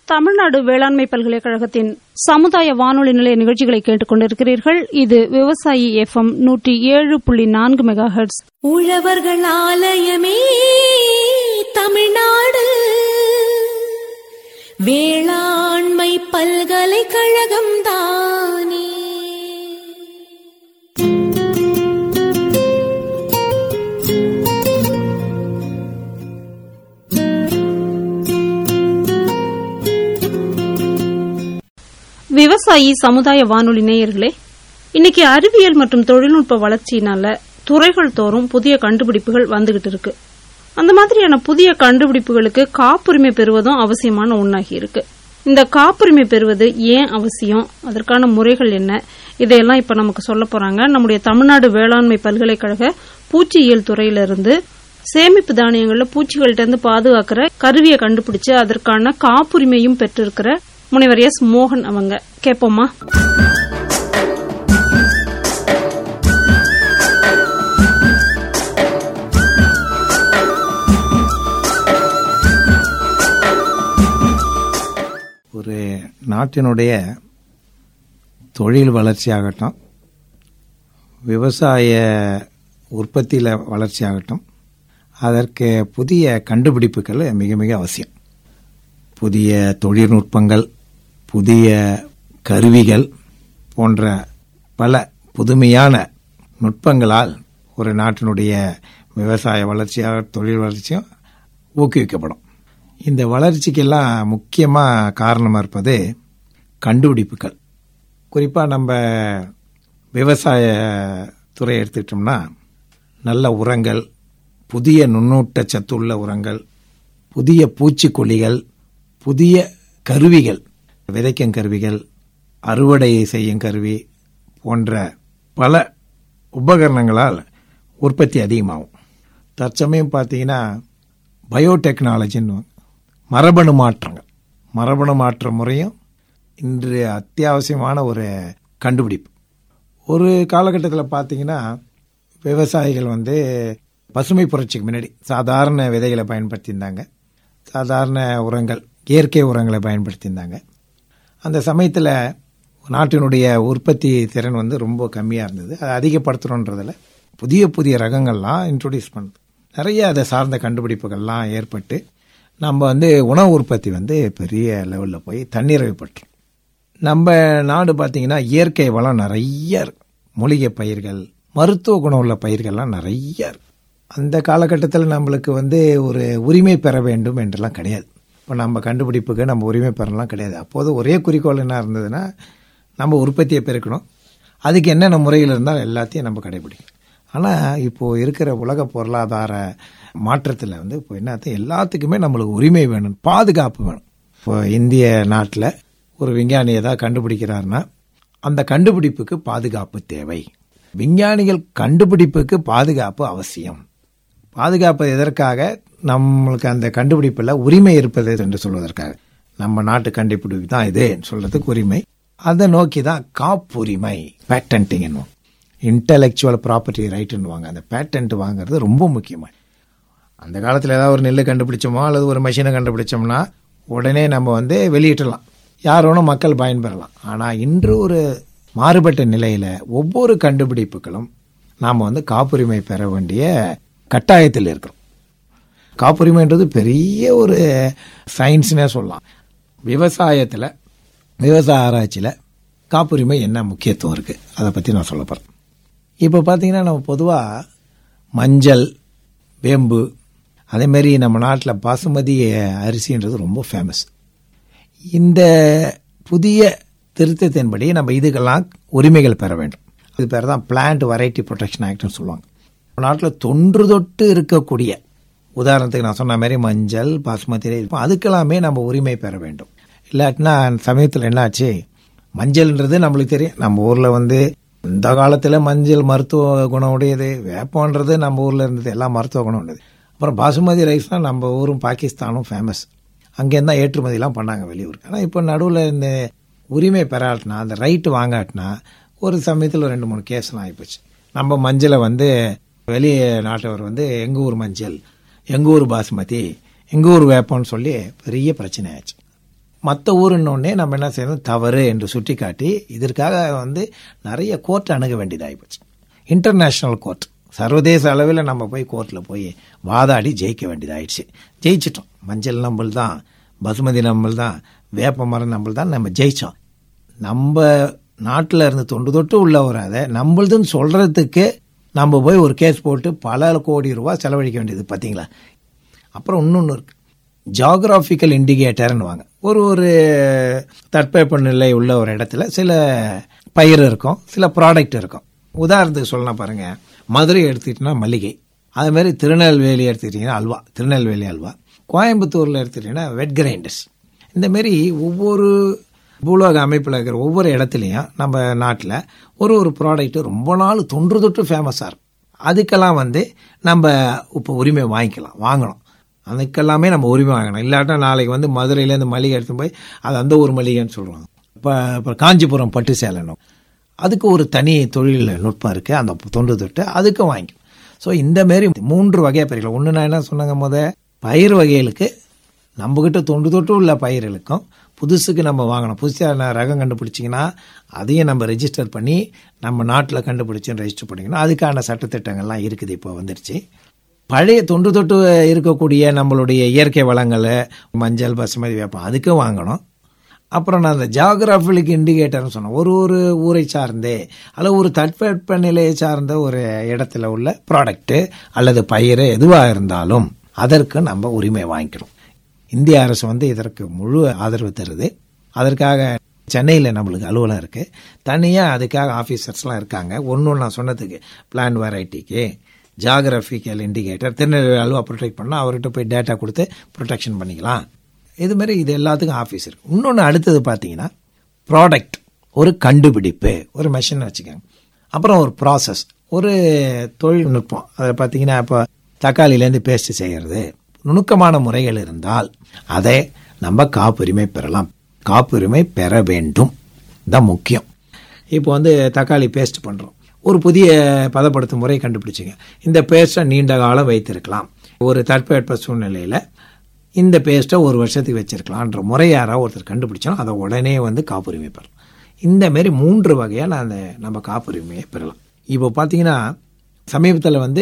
தமிழ்நாடு வேளாண்மை பல்கலைக்கழகத்தின் சமுதாய வானொலி நிலைய நிகழ்ச்சிகளை கேட்டுக் கொண்டிருக்கிறீர்கள் இது விவசாயி எஃப்எம் நூற்றி ஏழு புள்ளி நான்கு மெகா ஹெர்ட்ஸ் உழவர்கள் ஆலயமே தமிழ்நாடு வேளாண்மை பல்கலைக்கழகம் தானே விவசாயி சமுதாய வானொலி நேயர்களே இன்னைக்கு அறிவியல் மற்றும் தொழில்நுட்ப வளர்ச்சியினால துறைகள் தோறும் புதிய கண்டுபிடிப்புகள் வந்துகிட்டு இருக்கு அந்த மாதிரியான புதிய கண்டுபிடிப்புகளுக்கு காப்புரிமை பெறுவதும் அவசியமான ஒன்னாகி இருக்கு இந்த காப்புரிமை பெறுவது ஏன் அவசியம் அதற்கான முறைகள் என்ன இதையெல்லாம் இப்ப நமக்கு சொல்ல போறாங்க நம்முடைய தமிழ்நாடு வேளாண்மை பல்கலைக்கழக பூச்சியியல் துறையிலிருந்து சேமிப்பு தானியங்கள்ல பூச்சிகள்ட்ட இருந்து பாதுகாக்கிற கருவியை கண்டுபிடிச்சு அதற்கான காப்புரிமையும் பெற்றிருக்கிற முனைவர் எஸ் மோகன் அவங்க கேட்போமா ஒரு நாட்டினுடைய தொழில் வளர்ச்சியாகட்டும் விவசாய உற்பத்தியில் வளர்ச்சியாகட்டும் அதற்கு புதிய கண்டுபிடிப்புகள் மிக மிக அவசியம் புதிய தொழில்நுட்பங்கள் புதிய கருவிகள் போன்ற பல புதுமையான நுட்பங்களால் ஒரு நாட்டினுடைய விவசாய வளர்ச்சியாக தொழில் வளர்ச்சியும் ஊக்குவிக்கப்படும் இந்த வளர்ச்சிக்கெல்லாம் முக்கியமாக காரணமாக இருப்பது கண்டுபிடிப்புகள் குறிப்பாக நம்ம விவசாய துறை எடுத்துக்கிட்டோம்னா நல்ல உரங்கள் புதிய நுண்ணூட்ட சத்துள்ள உரங்கள் புதிய பூச்சிக்கொல்லிகள் புதிய கருவிகள் விதைக்கும் கருவிகள் அறுவடை செய்யும் கருவி போன்ற பல உபகரணங்களால் உற்பத்தி அதிகமாகும் தற்சமயம் பார்த்தீங்கன்னா பயோடெக்னாலஜின்னு மரபணு மாற்றங்கள் மரபணு மாற்ற முறையும் இன்று அத்தியாவசியமான ஒரு கண்டுபிடிப்பு ஒரு காலகட்டத்தில் பார்த்தீங்கன்னா விவசாயிகள் வந்து பசுமை புரட்சிக்கு முன்னாடி சாதாரண விதைகளை பயன்படுத்தியிருந்தாங்க சாதாரண உரங்கள் இயற்கை உரங்களை பயன்படுத்தியிருந்தாங்க அந்த சமயத்தில் நாட்டினுடைய உற்பத்தி திறன் வந்து ரொம்ப கம்மியாக இருந்தது அதை அதிகப்படுத்தணுன்றதில் புதிய புதிய ரகங்கள்லாம் இன்ட்ரொடியூஸ் பண்ணுது நிறைய அதை சார்ந்த கண்டுபிடிப்புகள்லாம் ஏற்பட்டு நம்ம வந்து உணவு உற்பத்தி வந்து பெரிய லெவலில் போய் தன்னிறைவுபட்டுரும் நம்ம நாடு பார்த்திங்கன்னா இயற்கை வளம் நிறைய இருக்கு மூலிகை பயிர்கள் மருத்துவ குணம் உள்ள பயிர்கள்லாம் நிறைய இருக்கு அந்த காலகட்டத்தில் நம்மளுக்கு வந்து ஒரு உரிமை பெற வேண்டும் என்றெல்லாம் கிடையாது இப்போ நம்ம கண்டுபிடிப்புக்கு நம்ம உரிமை பெறலாம் கிடையாது அப்போது ஒரே குறிக்கோள் என்ன இருந்ததுன்னா நம்ம உற்பத்தியை பெருக்கணும் அதுக்கு என்னென்ன முறையில் இருந்தால் எல்லாத்தையும் நம்ம கடைபிடிக்கணும் ஆனால் இப்போது இருக்கிற உலக பொருளாதார மாற்றத்தில் வந்து இப்போ என்னத்த எல்லாத்துக்குமே நம்மளுக்கு உரிமை வேணும் பாதுகாப்பு வேணும் இப்போ இந்திய நாட்டில் ஒரு விஞ்ஞானி ஏதாவது கண்டுபிடிக்கிறாருன்னா அந்த கண்டுபிடிப்புக்கு பாதுகாப்பு தேவை விஞ்ஞானிகள் கண்டுபிடிப்புக்கு பாதுகாப்பு அவசியம் பாதுகாப்பு எதற்காக நம்மளுக்கு அந்த கண்டுபிடிப்பில் உரிமை இருப்பது என்று சொல்வதற்காக நம்ம நாட்டு கண்டுபிடிப்பு தான் இது சொல்றதுக்கு உரிமை அதை நோக்கி தான் காப்புரிமை பேட்டன்டிங் என்னும் இன்டலெக்சுவல் ப்ராப்பர்ட்டி ரைட்டுன்னுவாங்க அந்த பேட்டன்ட் வாங்குறது ரொம்ப முக்கியமாக அந்த காலத்தில் ஏதாவது ஒரு நெல் கண்டுபிடிச்சோமோ அல்லது ஒரு மிஷினை கண்டுபிடிச்சோம்னா உடனே நம்ம வந்து வெளியிட்டலாம் யார் வேணும் மக்கள் பயன்பெறலாம் ஆனால் இன்று ஒரு மாறுபட்ட நிலையில் ஒவ்வொரு கண்டுபிடிப்புகளும் நாம் வந்து காப்புரிமை பெற வேண்டிய கட்டாயத்தில் இருக்கிறோம் காப்புரிமைன்றது பெரிய ஒரு சயின்ஸ்னே சொல்லலாம் விவசாயத்தில் விவசாய ஆராய்ச்சியில் காப்புரிமை என்ன முக்கியத்துவம் இருக்குது அதை பற்றி நான் சொல்ல போகிறேன் இப்போ பார்த்தீங்கன்னா நம்ம பொதுவாக மஞ்சள் வேம்பு அதேமாரி நம்ம நாட்டில் பாசுமதி அரிசின்றது ரொம்ப ஃபேமஸ் இந்த புதிய திருத்தத்தின்படி நம்ம இதுக்கெல்லாம் உரிமைகள் பெற வேண்டும் இது பேர் தான் பிளான்ட் வெரைட்டி ப்ரொடெக்ஷன் ஆக்ட்னு சொல்லுவாங்க நம்ம நாட்டில் தொன்று தொட்டு இருக்கக்கூடிய உதாரணத்துக்கு நான் சொன்ன மாதிரி மஞ்சள் பாசுமதி அதுக்கெல்லாமே நம்ம உரிமை பெற வேண்டும் இல்லாட்டினா சமயத்தில் என்னாச்சு மஞ்சள்ன்றது நம்மளுக்கு தெரியும் நம்ம ஊரில் வந்து இந்த காலத்தில் மஞ்சள் மருத்துவ குணம் உடையது வேப்பன்றது நம்ம ஊரில் இருந்தது எல்லாம் மருத்துவ குணம் உடையது அப்புறம் பாசுமதி ரைஸ்னால் நம்ம ஊரும் பாகிஸ்தானும் ஃபேமஸ் அங்கேருந்து தான் ஏற்றுமதிலாம் பண்ணாங்க வெளியூருக்கு ஆனால் இப்போ நடுவில் இந்த உரிமை பெறாட்டினா அந்த ரைட்டு வாங்காட்டினா ஒரு சமயத்தில் ரெண்டு மூணு கேஸ்லாம் ஆகிப்போச்சு நம்ம மஞ்சளை வந்து வெளி நாட்டவர் வந்து எங்கள் ஊர் மஞ்சள் எங்கள் ஊர் பாசுமதி எங்கள் ஊர் வேப்பம்னு சொல்லி பெரிய பிரச்சனை ஆச்சு மற்ற ஊருன்னொடனே நம்ம என்ன செய்யணும் தவறு என்று சுட்டிக்காட்டி இதற்காக வந்து நிறைய கோர்ட் அணுக வேண்டியதாகிப்போச்சு இன்டர்நேஷ்னல் கோர்ட் சர்வதேச அளவில் நம்ம போய் கோர்ட்டில் போய் வாதாடி ஜெயிக்க வேண்டியதாயிடுச்சு ஜெயிச்சிட்டோம் மஞ்சள் நம்பல் தான் பசுமதி நம்பல் தான் வேப்ப மரம் நம்பல் தான் நம்ம ஜெயிச்சோம் நம்ம நாட்டில் இருந்து தொண்டு தொட்டு உள்ள வராத நம்மளுதுன்னு சொல்றதுக்கு நம்ம போய் ஒரு கேஸ் போட்டு பல கோடி ரூபாய் செலவழிக்க வேண்டியது பார்த்தீங்களா அப்புறம் இன்னொன்று இருக்கு ஜாகிராபிக்கல் இண்டிகேட்டர்னு வாங்க ஒரு ஒரு தட்பவெப்ப நிலை உள்ள ஒரு இடத்துல சில பயிர் இருக்கும் சில ப்ராடக்ட் இருக்கும் உதாரணத்துக்கு சொல்லலாம் பாருங்க மதுரை எடுத்துக்கிட்டோம்னா மல்லிகை அதே மாதிரி திருநெல்வேலி எடுத்துக்கிட்டிங்கன்னா அல்வா திருநெல்வேலி அல்வா கோயம்புத்தூரில் எடுத்துக்கிட்டிங்கன்னா வெட் கிரைண்டர்ஸ் இந்த மாதிரி ஒவ்வொரு பூலோக அமைப்பில் இருக்கிற ஒவ்வொரு இடத்துலையும் நம்ம நாட்டில் ஒரு ஒரு ப்ராடக்ட் ரொம்ப நாள் தொன்று தொட்டு ஃபேமஸாக இருக்கும் அதுக்கெல்லாம் வந்து நம்ம இப்போ உரிமை வாங்கிக்கலாம் வாங்கணும் அதுக்கெல்லாமே நம்ம உரிமை வாங்கணும் இல்லாட்டா நாளைக்கு வந்து மதுரையிலேருந்து மளிகை எடுத்து போய் அது அந்த ஊர் மளிகைன்னு சொல்லுவாங்க இப்போ இப்போ காஞ்சிபுரம் பட்டு சேலனும் அதுக்கு ஒரு தனி தொழில் நுட்பம் இருக்குது அந்த தொன்று தொட்டு அதுக்கும் வாங்கிக்கும் ஸோ இந்த மாரி மூன்று வகையாக பயிர்கள் ஒன்று நான் என்ன சொன்னாங்க முத பயிர் வகைகளுக்கு நம்மக்கிட்ட தொண்டு தொட்டு உள்ள பயிர்களுக்கும் புதுசுக்கு நம்ம வாங்கணும் புதுசாக ரகம் கண்டுபிடிச்சிங்கன்னா அதையும் நம்ம ரெஜிஸ்டர் பண்ணி நம்ம நாட்டில் கண்டுபிடிச்சுன்னு ரெஜிஸ்டர் பண்ணிக்கணும் அதுக்கான சட்டத்திட்டங்கள்லாம் இருக்குது இப்போ வந்துருச்சு பழைய தொன்று தொட்டு இருக்கக்கூடிய நம்மளுடைய இயற்கை வளங்கள் மஞ்சள் பசுமதி வேப்பம் அதுக்கும் வாங்கணும் அப்புறம் நான் அந்த ஜாகிராபிக் இண்டிகேட்டர்னு சொன்னேன் ஒரு ஒரு ஊரை சார்ந்தே அல்லது ஒரு தட்பவெப்ப நிலையை சார்ந்த ஒரு இடத்துல உள்ள ப்ராடக்ட்டு அல்லது பயிர் எதுவாக இருந்தாலும் அதற்கு நம்ம உரிமை வாங்கிக்கணும் இந்திய அரசு வந்து இதற்கு முழு ஆதரவு தருது அதற்காக சென்னையில் நம்மளுக்கு அலுவலகம் இருக்குது தனியாக அதுக்காக ஆஃபீஸர்ஸ்லாம் இருக்காங்க ஒன்று நான் சொன்னதுக்கு பிளான் வெரைட்டிக்கு geographical indicator Tirunelveli halwa protect பண்ணால் அவர்கிட்ட போய் டேட்டா கொடுத்து ப்ரொடெக்ஷன் பண்ணிக்கலாம் இது மாதிரி இது எல்லாத்துக்கும் ஆஃபீஸ் இருக்கு இன்னொன்று அடுத்தது பார்த்தீங்கன்னா ப்ராடக்ட் ஒரு கண்டுபிடிப்பு ஒரு மெஷின் வச்சுக்கோங்க அப்புறம் ஒரு ப்ராசஸ் ஒரு தொழில்நுட்பம் அதை பார்த்தீங்கன்னா இப்போ தக்காளியிலேருந்து பேஸ்ட் செய்கிறது நுணுக்கமான முறைகள் இருந்தால் அதை நம்ம காப்புரிமை பெறலாம் காப்புரிமை பெற வேண்டும் தான் முக்கியம் இப்போ வந்து தக்காளி பேஸ்ட் பண்ணுறோம் ஒரு புதிய பதப்படுத்தும் முறை கண்டுபிடிச்சிங்க இந்த பேஸ்ட்டை நீண்ட காலம் வைத்திருக்கலாம் ஒரு தட்பவெட்ப சூழ்நிலையில் இந்த பேஸ்ட்டை ஒரு வருஷத்துக்கு வச்சிருக்கலான்ற முறை யாராவது ஒருத்தர் கண்டுபிடிச்சாலும் அதை உடனே வந்து காப்புரிமை பெறலாம் இந்த மாதிரி மூன்று வகையாக நான் அந்த நம்ம காப்புரிமையை பெறலாம் இப்போ பார்த்தீங்கன்னா சமீபத்தில் வந்து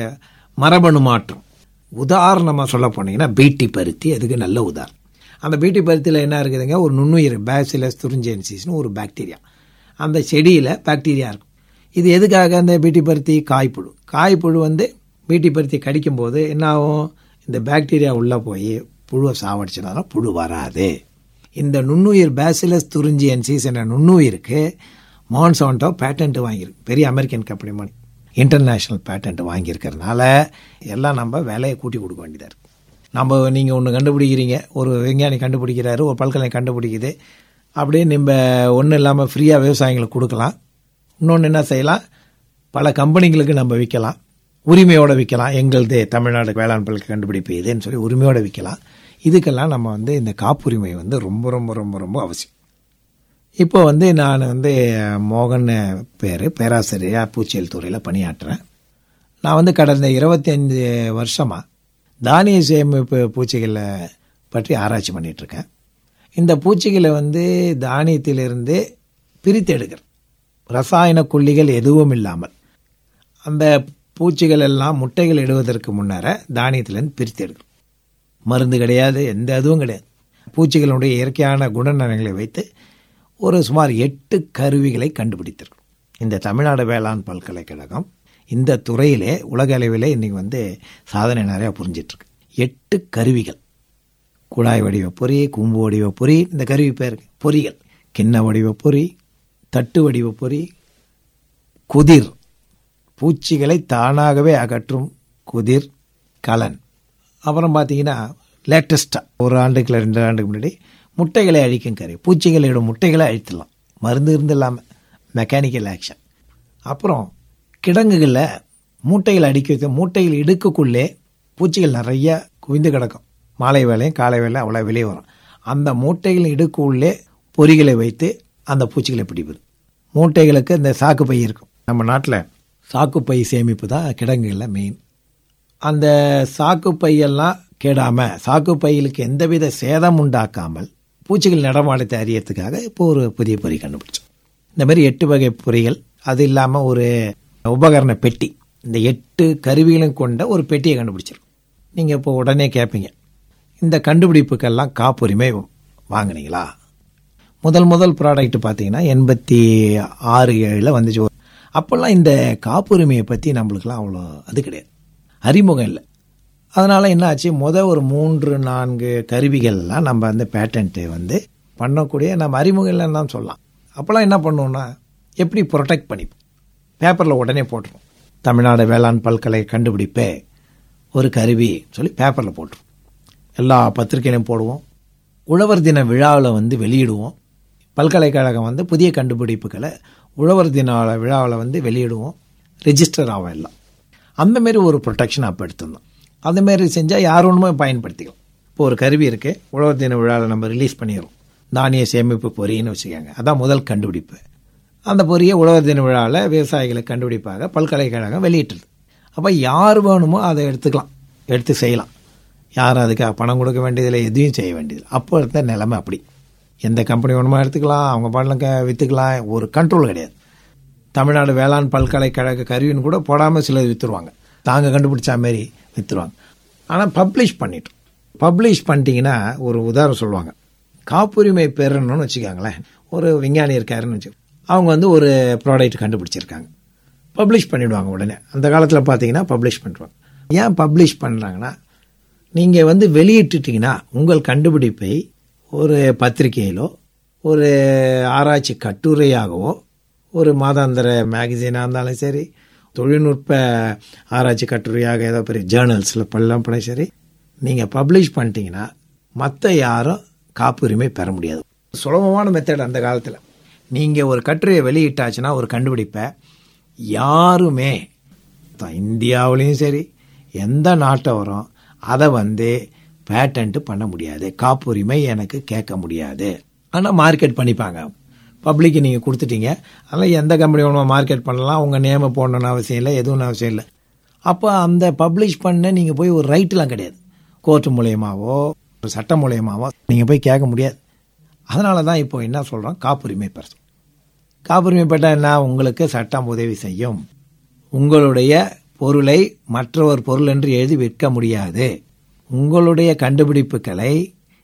மரபணு மாற்றம் உதாரணமாக சொல்ல போனீங்கன்னா பீட்டி பருத்தி அதுக்கு நல்ல உதாரணம் அந்த பீட்டி பருத்தியில் என்ன இருக்குதுங்க ஒரு நுண்ணுயிர் பேசிலஸ் துரிஞ்சென்சிஸ்னு ஒரு பாக்டீரியா அந்த செடியில் பாக்டீரியா இருக்கும் இது எதுக்காக அந்த பீட்டி பருத்தி காய்ப்புழு காய்ப்புழு வந்து பீட்டி பருத்தி கடிக்கும்போது என்ன ஆகும் இந்த பாக்டீரியா உள்ளே போய் புழுவை சாவடிச்சனால புழு வராது இந்த நுண்ணுயிர் பேசிலஸ் துரிஞ்சியன்சிஸ் என்ற நுண்ணுயிருக்கு மான்சான்டோ பேட்டன்ட் வாங்கியிருக்கு பெரிய அமெரிக்கன் கம்பெனி மாதிரி இன்டர்நேஷ்னல் பேட்டன்ட் வாங்கியிருக்கிறதுனால எல்லாம் நம்ம விலையை கூட்டி கொடுக்க வேண்டியதாக இருக்குது நம்ம நீங்கள் ஒன்று கண்டுபிடிக்கிறீங்க ஒரு விஞ்ஞானி கண்டுபிடிக்கிறாரு ஒரு பல்கலை கண்டுபிடிக்குது அப்படியே நம்ம ஒன்றும் இல்லாமல் ஃப்ரீயாக விவசாயிகளுக்கு கொடுக்கலாம் இன்னொன்று என்ன செய்யலாம் பல கம்பெனிங்களுக்கு நம்ம விற்கலாம் உரிமையோடு விற்கலாம் எங்களது தமிழ்நாடு வேளாண் பல்கலை கண்டுபிடிப்பு இதுன்னு சொல்லி உரிமையோடு விற்கலாம் இதுக்கெல்லாம் நம்ம வந்து இந்த காப்புரிமை வந்து ரொம்ப ரொம்ப ரொம்ப ரொம்ப அவசியம் இப்போ வந்து நான் வந்து மோகன் பேர் பேராசிரியராக பூச்சியல் துறையில் பணியாற்றுறேன் நான் வந்து கடந்த இருபத்தஞ்சு வருஷமாக தானிய சேமிப்பு பூச்சிகளை பற்றி ஆராய்ச்சி பண்ணிகிட்ருக்கேன் இந்த பூச்சிகளை வந்து தானியத்திலிருந்து பிரித்து எடுக்கிறேன் ரசாயன கொல்லிகள் எதுவும் இல்லாமல் அந்த பூச்சிகள் எல்லாம் முட்டைகள் இடுவதற்கு முன்னர தானியத்திலேருந்து பிரித்து எடுக்கிறோம் மருந்து கிடையாது எந்த இதுவும் கிடையாது பூச்சிகளுடைய இயற்கையான குணநலங்களை வைத்து ஒரு சுமார் எட்டு கருவிகளை கண்டுபிடித்திருக்கிறோம் இந்த தமிழ்நாடு வேளாண் பல்கலைக்கழகம் இந்த துறையிலே உலக அளவிலே இன்னைக்கு வந்து சாதனை நிறையா புரிஞ்சிட்ருக்கு எட்டு கருவிகள் குழாய் வடிவ பொறி கூம்பு வடிவ பொறி இந்த கருவி பேர் பொறிகள் கிண்ண வடிவ பொறி தட்டு வடிவ பொறி குதிர் பூச்சிகளை தானாகவே அகற்றும் குதிர் கலன் அப்புறம் பார்த்தீங்கன்னா லேட்டஸ்ட்டாக ஒரு ஆண்டுக்குள்ள ரெண்டு ஆண்டுக்கு முன்னாடி முட்டைகளை அழிக்கும் கருவி பூச்சிகளோட முட்டைகளை அழித்துலாம் மருந்து இருந்து இல்லாமல் மெக்கானிக்கல் ஆக்ஷன் அப்புறம் கிடங்குகளில் மூட்டைகள் அடிக்க வைக்க மூட்டைகள் இடுக்குக்குள்ளே பூச்சிகள் நிறைய குவிந்து கிடக்கும் மாலை வேலையும் காலை வேலை அவ்வளோ வெளியே வரும் அந்த மூட்டைகள் இடுக்குள்ளே பொறிகளை வைத்து அந்த பூச்சிகளை பிடிப்பது மூட்டைகளுக்கு இந்த சாக்கு பை இருக்கும் நம்ம நாட்டில் சாக்கு பை சேமிப்பு தான் கிடங்குகளில் மெயின் அந்த சாக்கு பையெல்லாம் கேடாமல் சாக்கு பையிலுக்கு எந்தவித சேதம் உண்டாக்காமல் பூச்சிகள் நடமாட்டத்தை அறியறதுக்காக இப்போ ஒரு புதிய பொறி கண்டுபிடிச்சோம் இந்த மாதிரி எட்டு வகை பொறிகள் அது இல்லாமல் ஒரு உபகரண பெட்டி இந்த எட்டு கருவிகளும் கொண்ட ஒரு பெட்டியை கண்டுபிடிச்சிருக்கோம் நீங்கள் இப்போ உடனே கேட்பீங்க இந்த கண்டுபிடிப்புக்கெல்லாம் காப்புரிமை வாங்குனீங்களா முதல் முதல் ப்ராடக்ட் பார்த்தீங்கன்னா எண்பத்தி ஆறு ஏழில் வந்துச்சு அப்போல்லாம் இந்த காப்புரிமையை பற்றி நம்மளுக்குலாம் அவ்வளோ அது கிடையாது அறிமுகம் இல்லை அதனால் என்ன ஆச்சு முதல் ஒரு மூன்று நான்கு கருவிகள்லாம் நம்ம அந்த பேட்டன்ட்டு வந்து பண்ணக்கூடிய நம்ம அறிமுகம் இல்லைன்னு தான் சொல்லலாம் அப்போல்லாம் என்ன பண்ணுவோம்னா எப்படி ப்ரொடெக்ட் பண்ணிப்போம் பேப்பரில் உடனே போட்டுருவோம் தமிழ்நாடு வேளாண் பல்கலை கண்டுபிடிப்பே ஒரு கருவி சொல்லி பேப்பரில் போட்டுருவோம் எல்லா பத்திரிகையிலையும் போடுவோம் உழவர் தின விழாவில் வந்து வெளியிடுவோம் பல்கலைக்கழகம் வந்து புதிய கண்டுபிடிப்புகளை உழவர் தின விழாவில் வந்து வெளியிடுவோம் ரெஜிஸ்டர் ஆகும் எல்லாம் அந்த மாதிரி ஒரு ப்ரொடெக்ஷன் அப்போ எடுத்திருந்தோம் அந்த மாதிரி செஞ்சால் யார் ஒன்றுமே பயன்படுத்திக்கலாம் இப்போ ஒரு கருவி இருக்குது உழவர் தின விழாவில் நம்ம ரிலீஸ் பண்ணிடுறோம் தானிய சேமிப்பு பொறின்னு வச்சுக்கோங்க அதான் முதல் கண்டுபிடிப்பு அந்த பொறியை உழவர் தின விழாவில் விவசாயிகளுக்கு கண்டுபிடிப்பாக பல்கலைக்கழகம் வெளியிட்டுருது அப்போ யார் வேணுமோ அதை எடுத்துக்கலாம் எடுத்து செய்யலாம் யாரும் அதுக்கு பணம் கொடுக்க வேண்டியதில்லை எதையும் செய்ய வேண்டியதில்லை அப்போ இருந்த நிலைமை அப்படி எந்த கம்பெனி வேணுமோ எடுத்துக்கலாம் அவங்க பாடலாம் விற்றுக்கலாம் ஒரு கண்ட்ரோல் கிடையாது தமிழ்நாடு வேளாண் பல்கலைக்கழக கருவின்னு கூட போடாமல் சிலர் விற்றுருவாங்க தாங்க கண்டுபிடிச்ச மாதிரி விற்றுருவாங்க ஆனால் பப்ளிஷ் பண்ணிட்டோம் பப்ளிஷ் பண்ணிட்டீங்கன்னா ஒரு உதாரணம் சொல்லுவாங்க காப்புரிமை பெறணும்னு வச்சுக்கோங்களேன் ஒரு விஞ்ஞானி இருக்காருன்னு வச்சு அவங்க வந்து ஒரு ப்ராடக்ட் கண்டுபிடிச்சிருக்காங்க பப்ளிஷ் பண்ணிவிடுவாங்க உடனே அந்த காலத்தில் பார்த்தீங்கன்னா பப்ளிஷ் பண்ணிடுவாங்க ஏன் பப்ளிஷ் பண்ணுறாங்கன்னா நீங்கள் வந்து வெளியிட்டுட்டீங்கன்னா உங்கள் கண்டுபிடிப்பை ஒரு பத்திரிகையிலோ ஒரு ஆராய்ச்சி கட்டுரையாகவோ ஒரு மாதாந்திர மேகசினாக இருந்தாலும் சரி தொழில்நுட்ப ஆராய்ச்சி கட்டுரையாக ஏதோ பெரிய ஜேர்னல்ஸில் பல்லாம் பண்ண சரி நீங்கள் பப்ளிஷ் பண்ணிட்டீங்கன்னா மற்ற யாரும் காப்புரிமை பெற முடியாது சுலபமான மெத்தட் அந்த காலத்தில் நீங்கள் ஒரு கட்டுரையை வெளியிட்டாச்சுன்னா ஒரு கண்டுபிடிப்பை யாருமே இந்தியாவிலையும் சரி எந்த நாட்டவரும் அதை வந்து பேட்டன்ட் பண்ண முடியாது காப்புரிமை எனக்கு கேட்க முடியாது ஆனால் மார்க்கெட் பண்ணிப்பாங்க பப்ளிக்கு நீங்கள் கொடுத்துட்டீங்க அதனால் எந்த கம்பெனி வேணுமோ மார்க்கெட் பண்ணலாம் உங்கள் நேமை போடணும்னு அவசியம் இல்லை எதுவும் அவசியம் இல்லை அப்போ அந்த பப்ளிஷ் பண்ண நீங்கள் போய் ஒரு ரைட்டுலாம் கிடையாது கோர்ட்டு மூலியமாவோ ஒரு சட்டம் மூலியமாவோ நீங்கள் போய் கேட்க முடியாது அதனால தான் இப்போ என்ன சொல்கிறோம் காப்புரிமை பெற காப்புரிமை பெற்றால் என்ன உங்களுக்கு சட்டம் உதவி செய்யும் உங்களுடைய பொருளை மற்றவர் பொருள் என்று எழுதி விற்க முடியாது உங்களுடைய கண்டுபிடிப்புகளை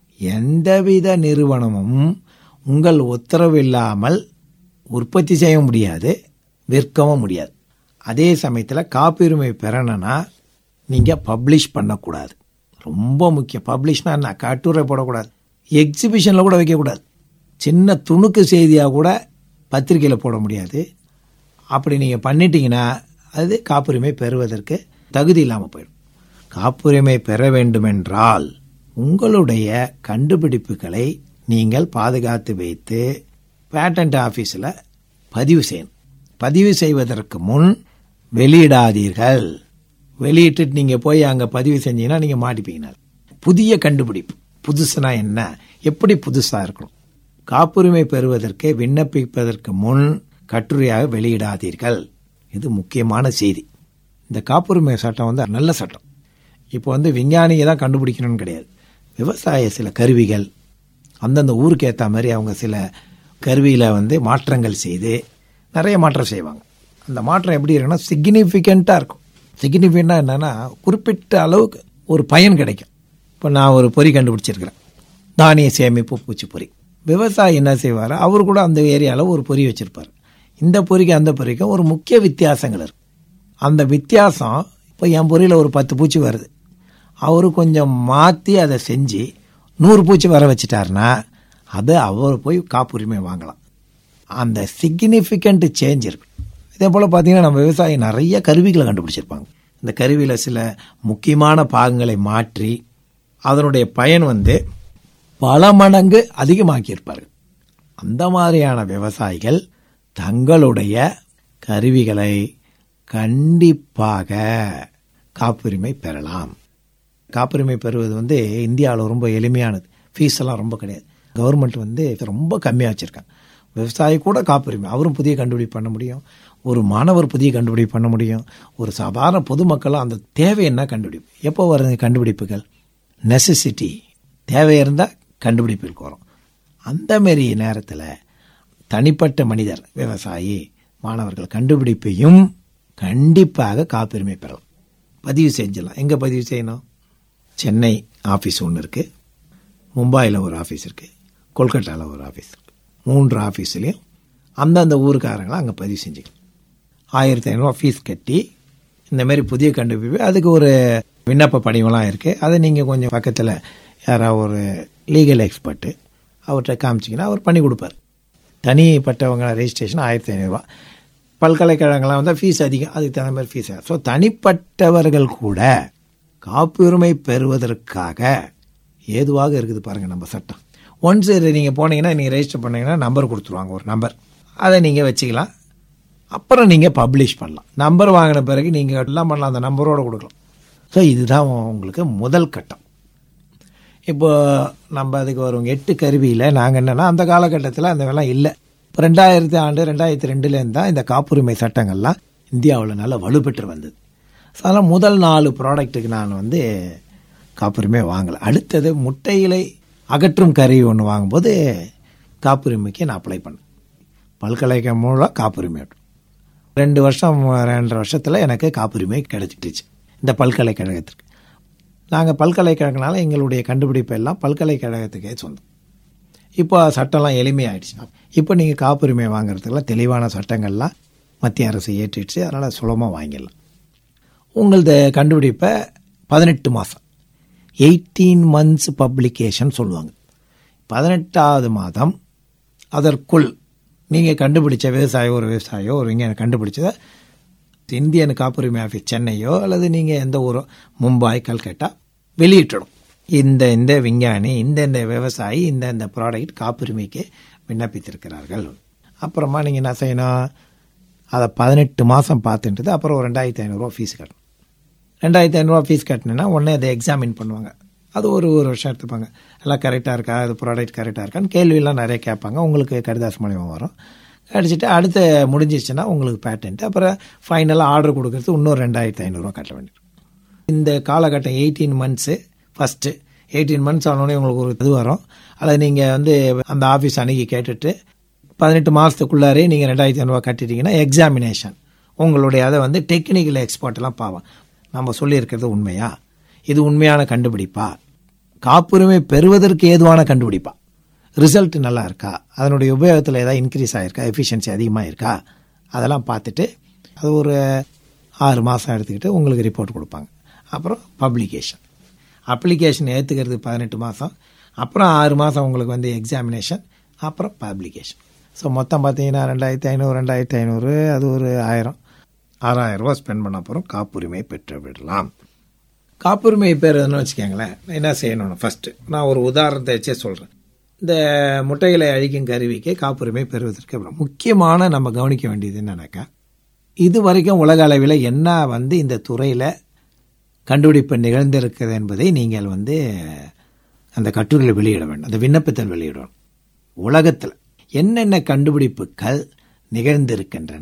எந்தவித நிறுவனமும் உங்கள் உத்தரவு இல்லாமல் உற்பத்தி செய்ய முடியாது விற்கவும் முடியாது அதே சமயத்தில் காப்புரிமை பெறணும்னா நீங்கள் பப்ளிஷ் பண்ணக்கூடாது ரொம்ப முக்கியம் பப்ளிஷ்னா என்ன கட்டுரை போடக்கூடாது எக்ஸிபிஷனில் கூட வைக்கக்கூடாது சின்ன துணுக்கு செய்தியாக கூட பத்திரிக்கையில் போட முடியாது அப்படி நீங்கள் பண்ணிட்டீங்கன்னா அது காப்புரிமை பெறுவதற்கு தகுதி இல்லாமல் போயிடும் காப்புரிமை பெற வேண்டுமென்றால் உங்களுடைய கண்டுபிடிப்புகளை நீங்கள் பாதுகாத்து வைத்து பேட்டன்ட் ஆஃபீஸில் பதிவு செய்யணும் பதிவு செய்வதற்கு முன் வெளியிடாதீர்கள் வெளியிட்டு நீங்கள் போய் அங்கே பதிவு செஞ்சீங்கன்னா நீங்கள் மாட்டிப்பீங்க புதிய கண்டுபிடிப்பு புதுசுனா என்ன எப்படி புதுசாக இருக்கணும் காப்புரிமை பெறுவதற்கு விண்ணப்பிப்பதற்கு முன் கட்டுரையாக வெளியிடாதீர்கள் இது முக்கியமான செய்தி இந்த காப்புரிமை சட்டம் வந்து நல்ல சட்டம் இப்போ வந்து விஞ்ஞானியை தான் கண்டுபிடிக்கணும்னு கிடையாது விவசாய சில கருவிகள் அந்தந்த ஊருக்கு ஏற்ற மாதிரி அவங்க சில கருவியில் வந்து மாற்றங்கள் செய்து நிறைய மாற்றம் செய்வாங்க அந்த மாற்றம் எப்படி இருக்குன்னா சிக்னிஃபிகண்ட்டாக இருக்கும் சிக்னிஃபிகண்ட்டாக என்னென்னா குறிப்பிட்ட அளவுக்கு ஒரு பயன் கிடைக்கும் இப்போ நான் ஒரு பொறி கண்டுபிடிச்சிருக்கிறேன் தானிய சேமிப்பு பூச்சி பொறி விவசாயி என்ன செய்வார் அவர் கூட அந்த ஏரியாவில் ஒரு பொறி வச்சுருப்பார் இந்த பொறிக்கு அந்த பொறிக்கும் ஒரு முக்கிய வித்தியாசங்கள் இருக்கு அந்த வித்தியாசம் இப்போ என் பொறியில் ஒரு பத்து பூச்சி வருது அவர் கொஞ்சம் மாற்றி அதை செஞ்சு நூறு பூச்சி வர வச்சிட்டாருன்னா அதை அவர் போய் காப்புரிமை வாங்கலாம் அந்த சிக்னிஃபிகண்ட் சேஞ்ச் இருக்கு இதே போல் பார்த்தீங்கன்னா நம்ம விவசாயி நிறைய கருவிகளை கண்டுபிடிச்சிருப்பாங்க இந்த கருவியில் சில முக்கியமான பாகங்களை மாற்றி அதனுடைய பயன் வந்து பல மடங்கு அதிகமாக்கியிருப்பார்கள் அந்த மாதிரியான விவசாயிகள் தங்களுடைய கருவிகளை கண்டிப்பாக காப்புரிமை பெறலாம் காப்புரிமை பெறுவது வந்து இந்தியாவில் ரொம்ப எளிமையானது ஃபீஸ் எல்லாம் ரொம்ப கிடையாது கவர்மெண்ட் வந்து ரொம்ப கம்மியாக வச்சுருக்காங்க விவசாயி கூட காப்புரிமை அவரும் புதிய கண்டுபிடிப்பு பண்ண முடியும் ஒரு மாணவர் புதிய கண்டுபிடிப்பு பண்ண முடியும் ஒரு சாதாரண பொதுமக்களும் அந்த தேவை என்ன கண்டுபிடிப்பு எப்போ வருது கண்டுபிடிப்புகள் நெசசிட்டி தேவை இருந்தால் கண்டுபிடிப்புகளுக்கு வரும் அந்த மாரி நேரத்தில் தனிப்பட்ட மனிதர் விவசாயி மாணவர்கள் கண்டுபிடிப்பையும் கண்டிப்பாக காப்புரிமை பெறலாம் பதிவு செஞ்சிடலாம் எங்கே பதிவு செய்யணும் சென்னை ஆஃபீஸ் ஒன்று இருக்குது மும்பாயில் ஒரு ஆஃபீஸ் இருக்குது கொல்கட்டாவில் ஒரு ஆஃபீஸ் இருக்குது மூன்று ஆஃபீஸ்லேயும் அந்தந்த ஊருக்காரங்களை அங்கே பதிவு செஞ்சுக்கலாம் ஆயிரத்தி ஐநூறுரூவா ஃபீஸ் கட்டி இந்த மாதிரி புதிய கண்டுபிடிப்பு அதுக்கு ஒரு விண்ணப்ப படிவம்லாம் இருக்குது அதை நீங்கள் கொஞ்சம் பக்கத்தில் யாராவது ஒரு லீகல் எக்ஸ்பர்ட்டு அவர்கிட்ட காமிச்சிங்கன்னா அவர் பண்ணி கொடுப்பார் தனிப்பட்டவங்க ரெஜிஸ்ட்ரேஷன் ஆயிரத்தி ஐநூறுரூவா பல்கலைக்கழகங்கள்லாம் வந்தால் ஃபீஸ் அதிகம் அதுக்கு தகுந்த மாதிரி ஃபீஸ் ஸோ தனிப்பட்டவர்கள் கூட காப்புரிமை பெறுவதற்காக ஏதுவாக இருக்குது பாருங்கள் நம்ம சட்டம் ஒன்ஸ் நீங்கள் போனீங்கன்னா நீங்கள் ரெஜிஸ்டர் பண்ணீங்கன்னா நம்பர் கொடுத்துருவாங்க ஒரு நம்பர் அதை நீங்கள் வச்சுக்கலாம் அப்புறம் நீங்கள் பப்ளிஷ் பண்ணலாம் நம்பர் வாங்கின பிறகு நீங்கள் எல்லாம் பண்ணலாம் அந்த நம்பரோடு கொடுக்கலாம் ஸோ இதுதான் உங்களுக்கு முதல் கட்டம் இப்போ நம்ம அதுக்கு வரும் எட்டு கருவியில் நாங்கள் என்னென்னா அந்த காலகட்டத்தில் அந்த வெள்ளம் இல்லை இப்போ ரெண்டாயிரத்தி ஆண்டு ரெண்டாயிரத்தி ரெண்டுலேருந்து தான் இந்த காப்புரிமை சட்டங்கள்லாம் இந்தியாவில் நல்லா வலுப்பெற்று வந்தது ஸோ அதெல்லாம் முதல் நாலு ப்ராடக்ட்டுக்கு நான் வந்து காப்புரிமை வாங்கலை அடுத்தது முட்டையிலை அகற்றும் கருவி ஒன்று வாங்கும்போது காப்புரிமைக்கு நான் அப்ளை பண்ணேன் பல்கலைக்கழகம் மூலம் காப்புரிமை ரெண்டு வருஷம் ரெண்டரை வருஷத்தில் எனக்கு காப்புரிமை கிடைச்சிட்டுச்சு இந்த பல்கலைக்கழகத்திற்கு நாங்கள் பல்கலைக்கழகனால எங்களுடைய கண்டுபிடிப்பு எல்லாம் பல்கலைக்கழகத்துக்கே சொந்தம் இப்போ சட்டம்லாம் எளிமையாயிடுச்சு இப்போ நீங்கள் காப்புரிமை வாங்குறதுக்கெல்லாம் தெளிவான சட்டங்கள்லாம் மத்திய அரசு ஏற்றிடுச்சு அதனால் சுலபமாக வாங்கிடலாம் உங்களது கண்டுபிடிப்பை பதினெட்டு மாதம் எயிட்டீன் மந்த்ஸ் பப்ளிகேஷன் சொல்லுவாங்க பதினெட்டாவது மாதம் அதற்குள் நீங்கள் கண்டுபிடிச்ச விவசாயோ ஒரு விவசாயியோ ஒரு இங்கே கண்டுபிடிச்சதை இந்தியன் காப்புரிமை ஆஃபீஸ் சென்னையோ அல்லது நீங்கள் எந்த ஊரோ மும்பாய் கல்கட்டா வெளியிட்டணும் இந்த இந்த விஞ்ஞானி இந்த இந்த விவசாயி இந்த இந்த ப்ராடக்ட் காப்புரிமைக்கு விண்ணப்பித்திருக்கிறார்கள் அப்புறமா நீங்கள் என்ன செய்யணும் அதை பதினெட்டு மாதம் பார்த்துட்டு அப்புறம் ஒரு ரெண்டாயிரத்தி ஐநூறுரூவா ஃபீஸ் கட்டணும் ரெண்டாயிரத்தி ஐநூறுரூவா ஃபீஸ் கட்டினேன்னா உடனே அதை எக்ஸாமின் பண்ணுவாங்க அது ஒரு ஒரு வருஷம் எடுத்துப்பாங்க எல்லாம் கரெக்டாக இருக்கா அது ப்ராடக்ட் கரெக்டாக இருக்கான்னு கேள்வியெல்லாம் நிறைய கேட்பாங்க உங்களுக்கு கடிதாசு மூலியமாக வரும் அடிச்சுட்டு அடுத்து முடிஞ்சிச்சுன்னா உங்களுக்கு பேட்டன்ட் அப்புறம் ஃபைனலாக ஆர்டர் கொடுக்கறது இன்னொரு ரெண்டாயிரத்தி ஐநூறுரூவா கட்ட வேண்டியது இந்த காலகட்டம் eighteen months first eighteen months ஆனோடனே உங்களுக்கு ஒரு இது வரும் அதை நீங்கள் வந்து அந்த ஆஃபீஸ் அணுகி கேட்டுட்டு பதினெட்டு மாதத்துக்குள்ளாரே நீங்கள் ரெண்டாயிரத்தி ஐநூறுரூவா கட்டிட்டீங்கன்னா எக்ஸாமினேஷன் உங்களுடைய அதை வந்து டெக்னிக்கல் எக்ஸ்பர்ட்லாம் பாவம் நம்ம சொல்லியிருக்கிறது உண்மையா இது உண்மையான கண்டுபிடிப்பா காப்புரிமை பெறுவதற்கு ஏதுவான கண்டுபிடிப்பா ரிசல்ட் நல்லா இருக்கா அதனுடைய உபயோகத்தில் ஏதாவது இன்க்ரீஸ் ஆகிருக்கா எஃபிஷியன்சி அதிகமாக இருக்கா அதெல்லாம் பார்த்துட்டு அது ஒரு ஆறு மாதம் எடுத்துக்கிட்டு உங்களுக்கு ரிப்போர்ட் கொடுப்பாங்க அப்புறம் பப்ளிகேஷன் அப்ளிகேஷன் ஏற்றுக்கிறது பதினெட்டு மாதம் அப்புறம் ஆறு மாதம் உங்களுக்கு வந்து எக்ஸாமினேஷன் அப்புறம் பப்ளிகேஷன் ஸோ மொத்தம் பார்த்தீங்கன்னா ரெண்டாயிரத்தி ஐநூறு ரெண்டாயிரத்தி ஐநூறு அது ஒரு ஆயிரம் ஆறாயிரம் ரூபா ஸ்பெண்ட் பண்ண அப்புறம் காப்புரிமை பெற்று விடலாம் காப்புரிமை பெறுதுன்னு வச்சுக்கோங்களேன் என்ன செய்யணும் ஃபஸ்ட்டு நான் ஒரு உதாரணத்தை வச்சே சொல்கிறேன் இந்த முட்டைகளை அழிக்கும் கருவிக்கு காப்புரிமை பெறுவதற்கு அப்புறம் முக்கியமான நம்ம கவனிக்க வேண்டியது என்னன்னாக்கா இது வரைக்கும் உலக அளவில் என்ன வந்து இந்த துறையில் கண்டுபிடிப்பு நிகழ்ந்திருக்கிறது என்பதை நீங்கள் வந்து அந்த கட்டுரையில் வெளியிட வேண்டும் அந்த விண்ணப்பத்தில் வெளியிடணும் உலகத்தில் என்னென்ன கண்டுபிடிப்புகள் நிகழ்ந்திருக்கின்றன